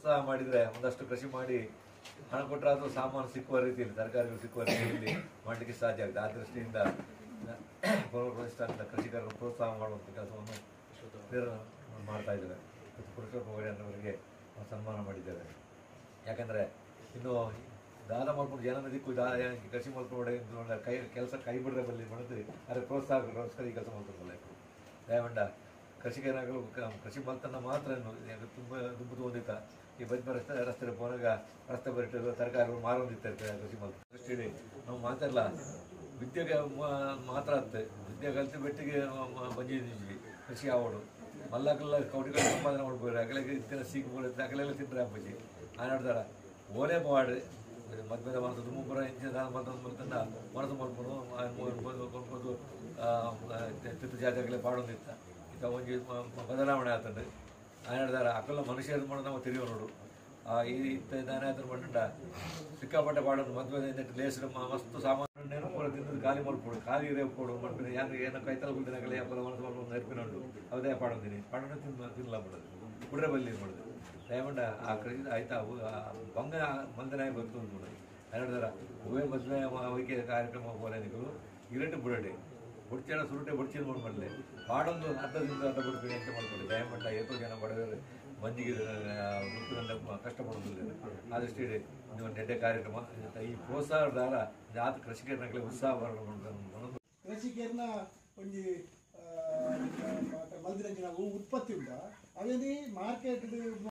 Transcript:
ಪ್ರೋತ್ಸಾಹ ಮಾಡಿದ್ರೆ ಒಂದಷ್ಟು ಕೃಷಿ ಮಾಡಿ ಹಣ ಕೊಟ್ಟರೆ ಅದು ಸಾಮಾನು ಸಿಕ್ಕುವ ರೀತಿಯಲ್ಲಿ ತರಕಾರಿಗಳು ಸಿಕ್ಕುವ ರೀತಿಯಲ್ಲಿ ಮಾಡಲಿಕ್ಕೆ ಸಾಧ್ಯ ಆಗುತ್ತೆ ಆ ದೃಷ್ಟಿಯಿಂದ ಪೂರ್ವಪ್ರತಿಷ್ಠಾನದ ಕೃಷಿಕರನ್ನು ಪ್ರೋತ್ಸಾಹ ಮಾಡುವಂಥ ಕೆಲಸವನ್ನು ಪ್ರೇರಣೆ ಮಾಡ್ತಾ ಇದ್ದೇವೆ ಮತ್ತು ಪುರುಷೋತ್ತಮ ಅವರಿಗೆ ಸನ್ಮಾನ ಮಾಡಿದ್ದೇವೆ ಯಾಕಂದರೆ ಇನ್ನು ದಾನ ಮಾಡ್ಕೊಂಡು ಜನನ ದಿಕ್ಕು ದಾ ಕೃಷಿ ಮಾಡ್ಕೊಂಡು ಕೈ ಕೆಲಸ ಕೈ ಬಿಡ್ರೆ ಬಲ್ಲಿ ಮಾಡಿದ್ರಿ ಅದಕ್ಕೆ ಪ್ರೋತ್ಸಾಹಕ್ಕೋಸ್ಕರ ಈ ಕೆಲಸ ಮಾಡ್ಕೊಂಡಲ್ಲ ದಯವಂಡ ಕೃಷಿಕರಾಗಲು ಕ- ಕೃಷಿ ಮಲ್ತನ್ನ ಮಾತ್ರ ಇನ್ನು ಈಗ ತುಂಬ ದುಂಬು ತಗೊಂಡಿತ್ತ ಈ ಬಜ್ಮ ರಸ್ತೆ ರಸ್ತೆ ಪೋನಾಗ ರಸ್ತೆ ಬರಿಟ್ಟು ತರಕಾರಿಗಳು ಮಾರೋದಿತ್ತ ಕೃಷಿ ಮಲ್ತ ದೃಷ್ಟಿಯಲ್ಲಿ ನಾವು ಮಾತಾಡಲ್ಲ ವಿದ್ಯೆಗೆ ಮ- ಮಾತ್ರ ಅತ್ತೆ ವಿದ್ಯೆ ಕಲಿತು ಬೆಟ್ಟಿಗೆ ಬಂದಿದ್ದೀವಿ ಕೃಷಿ ಆವಡು ಮಲ್ಲಕಲ್ಲ ಕೌಟಿಗಳು ಸಂಪಾದನೆ ಮಾಡ್ಬೋದು ಅಗಲಿಗೆ ಇತ್ತಿನ ಸೀಕು ಅಗಲೆಲ್ಲ ತಿಂದ್ರೆ ಹಬ್ಬಜಿ ಆ ನೋಡ್ದಾರ ಓಲೆ ಪಾಡು ಮದ್ವೆದ ಮನಸ್ಸು ತುಂಬ ಇಂಚಿನ ದಾನ ಮತ್ತೊಂದು ಮಲ್ತಂದ ಮನಸ್ಸು ಮಲ್ಕೊಂಡು ಕೊಂಡ್ಕೊಂಡು ತಿತ್ತು ಜಾತಿಗಳೇ ಪಾಡೊಂದಿತ್ತ ಇತ್ತ ಒಂಜಿ ಮ- ಮ- ಬದಲಾವಣೆ ಆತಂಡು ಆ ನೋಡ್ದಾರ ಅಕ್ಕಲ್ಲ ಮನುಷ್ಯರು ಮಾಡೋದು ನಾವು ತಿಳಿಯೋ ನೋಡು ಆ ಈ ಇತ್ತ ದಾನ ಆತನ ಮಂಡ ಸಿಕ್ಕಾಪಟ್ಟೆ ಪಾಡೋದು ಮದ್ವೆದ ನೆಟ್ಟು ಲೇಸರು ಮ- ಮಸ್ತ್ ಸಾಮಾನು ನೆನಪು ತಿಂದು ಖಾಲಿ ಮಾಡ್ಕೊಡು ಖಾಲಿ ರೇಪೋಡು ಮಾಡ್ತೀನಿ ಯಾರು ಏನೋ ಕೈತಲ ಕುಲ್ದಿನಗಳೇ ಅಪ್ಪಲ ಮನಸ್ಸು ಮಾಡ್ಕೊಂಡು ನೆನಪಿನುಂಡು ಅವದೇ ಪಾಡೋದಿನಿ ಪಾಡೋಣ ತಿನ್ನ ತಿನ್ನಲ ಮಾಡೋದು ಕುಡ್ರೆ ಬಲ್ಲಿ ಮಾಡೋದು ದಯಮಾಡ ಆ ಕೃಷಿ ಆಯ್ತಾ ಅವು ಆ ಬಂಗ ಮಂದನ ಗೊತ್ತು ಮಾಡೋದು ಹೇಳಿದಾರ ಹೂವೇ ಮದುವೆ ಅವಕ್ಕೆ ಕಾರ್ಯಕ್ರಮ ಬೋಲನಿಗಳು ಇರಟ್ಟು ಬುಡಡೆ ಬುಡ್ಚೇಳ ಸುರುಟೆ ಬುಡ್ಚಿನ ಮಾಡಿ ಮಾಡಲೆ ಪಾಡೊಂದು ಅರ್ಧದಿಂದ ಅರ್ಧ ಬಿಡ್ತೀನಿ ಅಂತ ಮಾಡ್ಕೊಂಡು ದಯಮಟ್ಟ ಎಷ್ಟೋ ಜನ ಬಡವರು ಮಂದಿಗೆ ವೃತ್ತಿಯಿಂದ ಕಷ್ಟಪಡೋದಿಲ್ಲ ಆ ದೃಷ್ಟಿಯಲ್ಲಿ ನೀವು ನೆಡ್ಡೆ ಕಾರ್ಯಕ್ರಮ ಈ ಪ್ರೋತ್ಸಾಹದಾರ ಜಾತ ಕೃಷಿಕರನಾಗಲಿ ಉತ್ಸಾಹ ಬರೋದು ಕೃಷಿಕರ್ನ ಒಂಜಿ ಮಲ್ದಿನ ಉತ್ಪತ್ತಿ ಉಂಡ ಅವೇನಿ ಮಾರ್ಕೆಟ್